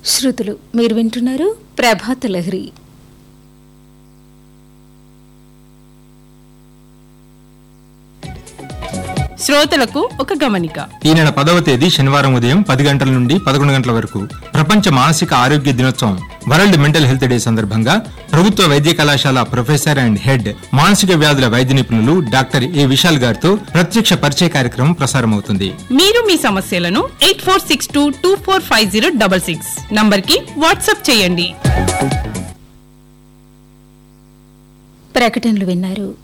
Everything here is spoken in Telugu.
శ్రుతులు మీరు వింటున్నారు ప్రభాత లహరి శ్రోతలకు ఒక గమనిక ఈ నెల పదవ తేదీ శనివారం ఉదయం పది గంటల నుండి పదకొండు గంటల వరకు ప్రపంచ మానసిక ఆరోగ్య దినోత్సవం వరల్డ్ మెంటల్ హెల్త్ డే సందర్భంగా ప్రభుత్వ వైద్య కళాశాల ప్రొఫెసర్ అండ్ హెడ్ మానసిక వ్యాధుల వైద్య నిపుణులు డాక్టర్ ఏ విశాల్ గారితో ప్రత్యక్ష పరిచయ కార్యక్రమం ప్రసారమవుతుంది మీరు మీ సమస్యలను eight four six two two four five zero double six number కి వాట్సాప్ చేయండి ప్రకటనలు విన్నారు